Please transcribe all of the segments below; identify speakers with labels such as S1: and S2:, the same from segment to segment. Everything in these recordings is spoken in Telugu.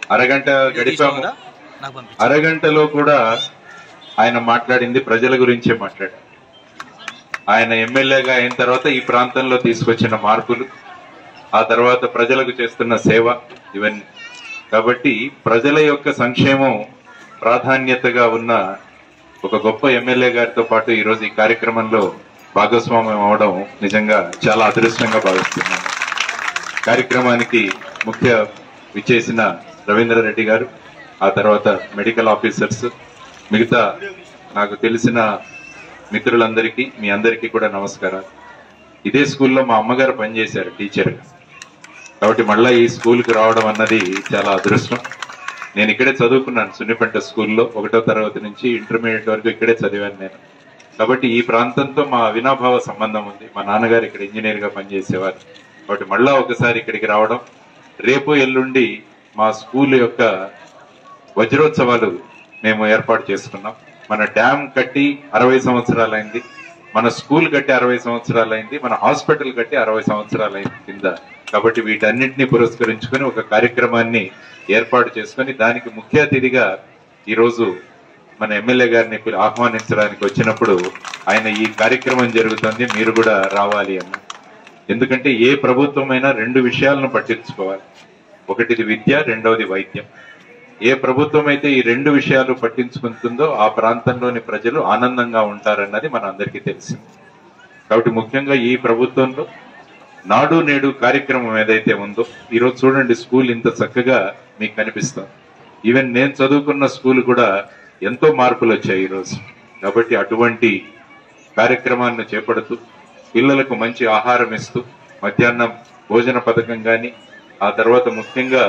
S1: అరగంట గడిపాము
S2: నాకు పంపించు
S1: అరగంటలో కూడా ఆయన మాట్లాడింది ప్రజల గురించే మాట్లాడారు ఆయన ఎమ్మెల్యేగా అయిన తర్వాత ఈ ప్రాంతంలో తీసుకొచ్చిన మార్పులు ఆ తర్వాత ప్రజలకు చేస్తున్న సేవ ఇవన్నీ కాబట్టి ప్రజల యొక్క సంక్షేమం ప్రాధాన్యతగా ఉన్న ఒక గొప్ప ఎమ్మెల్యే గారితో పాటు ఈరోజు ఈ కార్యక్రమంలో భాగస్వామ్యం అవడం నిజంగా చాలా అదృష్టంగా భావిస్తున్నాను కార్యక్రమానికి ముఖ్య విచ్చేసిన రవీంద్రారెడ్డి గారు ఆ తర్వాత మెడికల్ ఆఫీసర్స్ మిగతా నాకు తెలిసిన మిత్రులందరికీ మీ అందరికీ కూడా నమస్కారాలు ఇదే స్కూల్లో మా అమ్మగారు పనిచేశారు టీచర్గా కాబట్టి మళ్ళా ఈ స్కూల్కి రావడం అన్నది చాలా అదృష్టం నేను ఇక్కడే చదువుకున్నాను సున్నిపెంట స్కూల్లో ఒకటో తరగతి నుంచి ఇంటర్మీడియట్ వరకు ఇక్కడే చదివాను నేను కాబట్టి ఈ ప్రాంతంతో మా అవినాభావ సంబంధం ఉంది మా నాన్నగారు ఇక్కడ ఇంజనీర్ గా పనిచేసేవారు కాబట్టి మళ్ళా ఒకసారి ఇక్కడికి రావడం రేపు ఎల్లుండి మా స్కూల్ యొక్క వజ్రోత్సవాలు మేము ఏర్పాటు చేసుకున్నాం మన డ్యామ్ కట్టి అరవై సంవత్సరాలైంది మన స్కూల్ కట్టి అరవై సంవత్సరాలైంది మన హాస్పిటల్ కట్టి అరవై సంవత్సరాలైంది కింద కాబట్టి వీటన్నిటిని పురస్కరించుకొని ఒక కార్యక్రమాన్ని ఏర్పాటు చేసుకొని దానికి ముఖ్య అతిథిగా ఈరోజు మన ఎమ్మెల్యే గారిని పిలి- ఆహ్వానించడానికి వచ్చినప్పుడు ఆయన ఈ కార్యక్రమం జరుగుతుంది మీరు కూడా రావాలి అన్న ఎందుకంటే ఏ ప్రభుత్వమైనా రెండు విషయాలను పట్టించుకోవాలి ఒకటిది విద్య రెండవది వైద్యం ఏ ప్రభుత్వం అయితే ఈ రెండు విషయాలు పట్టించుకుంటుందో ఆ ప్రాంతంలోని ప్రజలు ఆనందంగా ఉంటారన్నది మన అందరికీ తెలిసింది కాబట్టి ముఖ్యంగా ఈ ప్రభుత్వంలో నాడు నేడు కార్యక్రమం ఏదైతే ఉందో ఈరోజు చూడండి స్కూల్ ఇంత చక్కగా మీకు కనిపిస్తుంది ఈవెన్ నేను చదువుకున్న స్కూల్ కూడా ఎంతో మార్పులు వచ్చాయి ఈరోజు కాబట్టి అటువంటి కార్యక్రమాన్ని చేపడుతూ పిల్లలకు మంచి ఆహారం ఇస్తూ మధ్యాహ్నం భోజన పథకం కానీ ఆ తర్వాత ముఖ్యంగా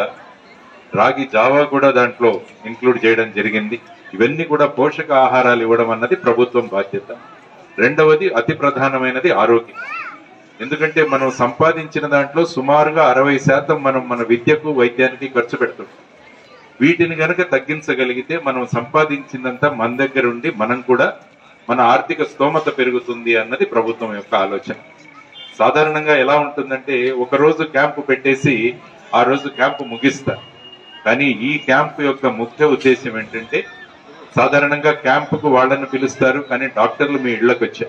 S1: రాగి జావా కూడా దాంట్లో ఇంక్లూడ్ చేయడం జరిగింది ఇవన్నీ కూడా పోషక ఆహారాలు ఇవ్వడం అన్నది ప్రభుత్వం బాధ్యత రెండవది అతి ప్రధానమైనది ఆరోగ్యం ఎందుకంటే మనం సంపాదించిన దాంట్లో సుమారుగా అరవై శాతం మనం మన విద్యకు వైద్యానికి ఖర్చు పెడుతుంటాం వీటిని గనక తగ్గించగలిగితే మనం సంపాదించిందంతా మన దగ్గర ఉండి మనం కూడా మన ఆర్థిక స్తోమత పెరుగుతుంది అన్నది ప్రభుత్వం యొక్క ఆలోచన సాధారణంగా ఎలా ఉంటుందంటే ఒక రోజు క్యాంపు పెట్టేసి ఆ రోజు క్యాంపు ముగిస్తారు కానీ ఈ క్యాంపు యొక్క ముఖ్య ఉద్దేశం ఏంటంటే సాధారణంగా క్యాంపుకు వాళ్ళని పిలుస్తారు కానీ డాక్టర్లు మీ ఇళ్లకు వచ్చారు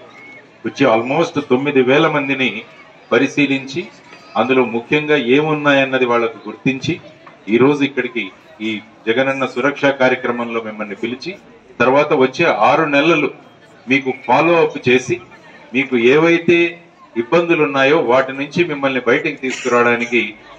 S1: వచ్చి ఆల్మోస్ట్ తొమ్మిది వేల మందిని పరిశీలించి అందులో ముఖ్యంగా ఏమున్నాయన్నది వాళ్ళకు గుర్తించి ఈ రోజు ఇక్కడికి ఈ జగనన్న సురక్ష కార్యక్రమంలో మిమ్మల్ని పిలిచి తర్వాత వచ్చే ఆరు నెలలు మీకు ఫాలో అప్ చేసి మీకు ఏవైతే ఇబ్బందులు ఉన్నాయో వాటి నుంచి మిమ్మల్ని బయటికి తీసుకురావడానికి